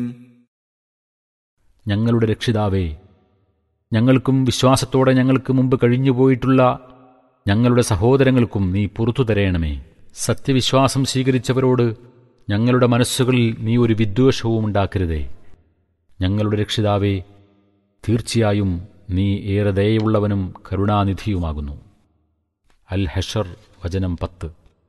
ഞങ്ങളുടെ രക്ഷിതാവേ ഞങ്ങൾക്കും വിശ്വാസത്തോടെ ഞങ്ങൾക്ക് മുമ്പ് കഴിഞ്ഞുപോയിട്ടുള്ള ഞങ്ങളുടെ സഹോദരങ്ങൾക്കും നീ പുറത്തു തരയണമേ സത്യവിശ്വാസം സ്വീകരിച്ചവരോട് ഞങ്ങളുടെ മനസ്സുകളിൽ നീ ഒരു വിദ്വേഷവും ഉണ്ടാക്കരുതേ ഞങ്ങളുടെ രക്ഷിതാവേ തീർച്ചയായും നീ ഏറെ ദയയുള്ളവനും കരുണാനിധിയുമാകുന്നു അൽ ഹഷർ വചനം പത്ത്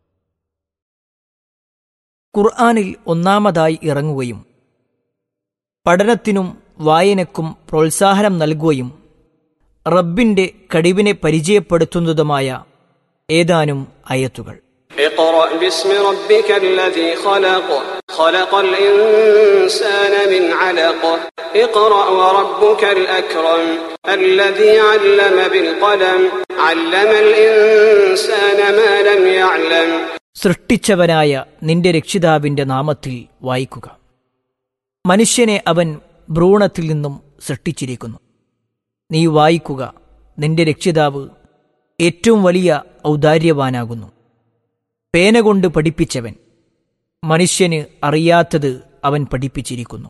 ഖുർആാനിൽ ഒന്നാമതായി ഇറങ്ങുകയും പഠനത്തിനും വായനക്കും പ്രോത്സാഹനം നൽകുകയും റബ്ബിന്റെ കഴിവിനെ പരിചയപ്പെടുത്തുന്നതുമായ ഏതാനും അയത്തുകൾ اقرأ باسم ربك الذي خلق خلق الإنسان من علق اقرأ وربك الأكرم الذي علم بالقلم علم الإنسان ما لم يعلم സൃഷ്ടിച്ചവനായ നിന്റെ രക്ഷിതാവിന്റെ നാമത്തിൽ വായിക്കുക മനുഷ്യനെ അവൻ ഭ്രൂണത്തിൽ നിന്നും സൃഷ്ടിച്ചിരിക്കുന്നു നീ വായിക്കുക നിന്റെ രക്ഷിതാവ് ഏറ്റവും വലിയ ഔദാര്യവാനാകുന്നു പേന കൊണ്ട് പഠിപ്പിച്ചവൻ മനുഷ്യന് അറിയാത്തത് അവൻ പഠിപ്പിച്ചിരിക്കുന്നു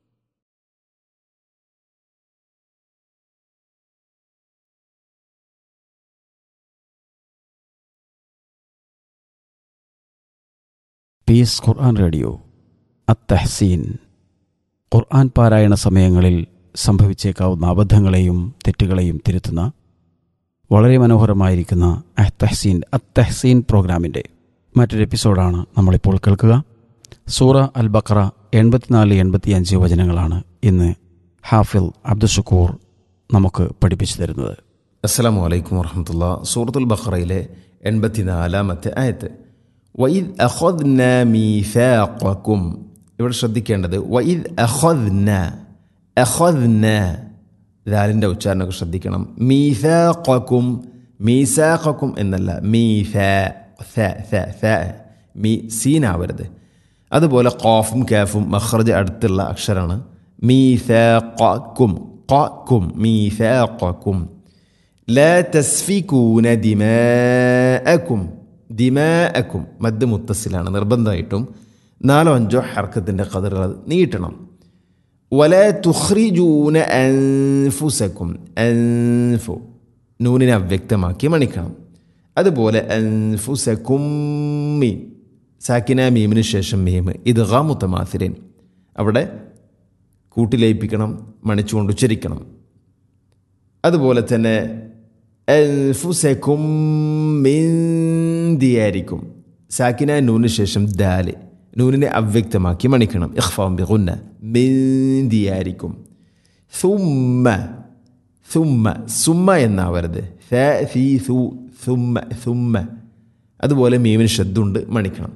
പീസ് ഖുർആൻ റേഡിയോ അത്തഹസീൻ ഖുർആൻ പാരായണ സമയങ്ങളിൽ സംഭവിച്ചേക്കാവുന്ന അബദ്ധങ്ങളെയും തെറ്റുകളെയും തിരുത്തുന്ന വളരെ മനോഹരമായിരിക്കുന്ന അത്തഹസീൻ അത്തഹസീൻ പ്രോഗ്രാമിൻ്റെ മറ്റൊരു എപ്പിസോഡാണ് നമ്മളിപ്പോൾ കേൾക്കുക സൂറ അൽ ബക്ര എൺപത്തിനാല് എൺപത്തിയഞ്ച് വചനങ്ങളാണ് ഇന്ന് ഹാഫിൽ അബ്ദുഷക്കൂർ നമുക്ക് പഠിപ്പിച്ചു തരുന്നത് അസ്സലാമു അലൈക്കും വറഹമത്തുള്ള സൂറത്തുൽ ബഖറയിലെ എൺപത്തിനാലാമത്തെ ആയത്ത് വൈദ് അഖദ്ന മീസാഖക്കും ഇവിടെ ശ്രദ്ധിക്കേണ്ടത് വൈദ് അഖദ്ന അഖദ്ന ദാലിൻ്റെ ഉച്ചാരണമൊക്കെ ശ്രദ്ധിക്കണം മീസാഖക്കും മീസാഖക്കും എന്നല്ല മീസ ഥ ഥ ഥ മീ സീനാവരുത് അതുപോലെ ഖാഫും കാഫും മഖ്റജ് അടുത്തുള്ള അക്ഷരമാണ് മീസാഖക്കും ഖക്കും മീസാഖക്കും لا تسفكون دماءكم ദിമാഅക്കും മദ് മുത്തസിലാണ് നിർബന്ധമായിട്ടും നാലോ അഞ്ചോ ഹർക്കത്തിൻ്റെ കതിറുകൾ നീട്ടണം വല തുഹ്രിജൂന അൻഫുസക്കും അൻഫു നൂനിനെ അവ്യക്തമാക്കി മണിക്കണം അതുപോലെ അൻഫുസക്കും മീൻ സാക്കിന മീമിന് ശേഷം മീം ഇത് മുത്തമാസിരൻ അവിടെ കൂട്ടിലയിപ്പിക്കണം മണിച്ചുകൊണ്ട് ഉച്ചരിക്കണം അതുപോലെ തന്നെ അൽഫുസക്കും മിന്തിയായിരിക്കും സാക്കിന നൂന് ശേഷം ദാല് നൂനിനെ അവ്യക്തമാക്കി മണിക്കണം ഇഖ്ഫാം ബിഗുന്ന മിന്തിയായിരിക്കും സുമ്മ സുമ്മ സുമ്മ എന്നാവരുത് ഫ ഫീ സു സുമ്മ സുമ്മ അതുപോലെ മീമിന് ശബ്ദമുണ്ട് മണിക്കണം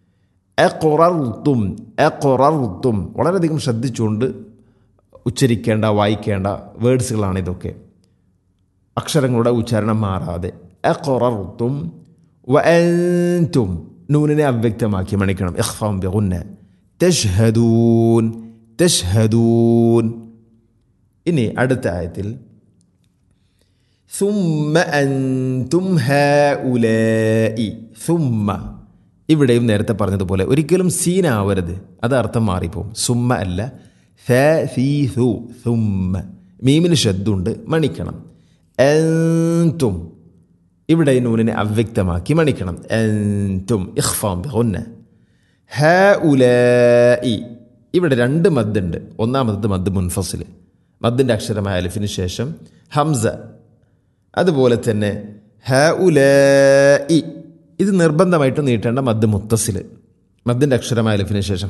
എ എ വളരെയധികം ശ്രദ്ധിച്ചുകൊണ്ട് ഉച്ചരിക്കേണ്ട വായിക്കേണ്ട വേർഡ്സുകളാണ് ഇതൊക്കെ അക്ഷരങ്ങളുടെ ഉച്ചാരണം മാറാതെ അഖറർത്തും വഅൻതും നൂനിനെ അവ്യക്തമാക്കി മണിക്കണം ഇഖ്ഫാം ബിഗുന്ന തഷ്ഹദൂൻ തഷ്ഹദൂൻ ഇനി അടുത്ത ആയത്തിൽ ثم أنتم هؤلاء ثم ഇവിടെയും നേരത്തെ പറഞ്ഞതുപോലെ ഒരിക്കലും സീനാവരുത് അത് അർത്ഥം മാറിപ്പോവും സുമ്മ അല്ല ഥ സീ സു സുമ്മ മീമിന് ശബ്ദമുണ്ട് മണിക്കണം അൻതും ഇവിടെ നൂനിനെ അവ്യക്തമാക്കി മണിക്കണം അൻതും ഇഖ്ഫാം ബിഗുന്ന ഹ ഉലായി ഇവിടെ രണ്ട് മദ്ദുണ്ട് ഒന്നാമത്തത് മദ് മുൻഫസിൽ മദ്ദിൻ്റെ അക്ഷരമായ അലിഫിന് ശേഷം ഹംസ അതുപോലെ തന്നെ ഹ ഉലായി ഇത് നിർബന്ധമായിട്ട് നീട്ടേണ്ട മദ് മുത്തസിൽ മദ്ദിൻ്റെ അക്ഷരമായ അലിഫിന് ശേഷം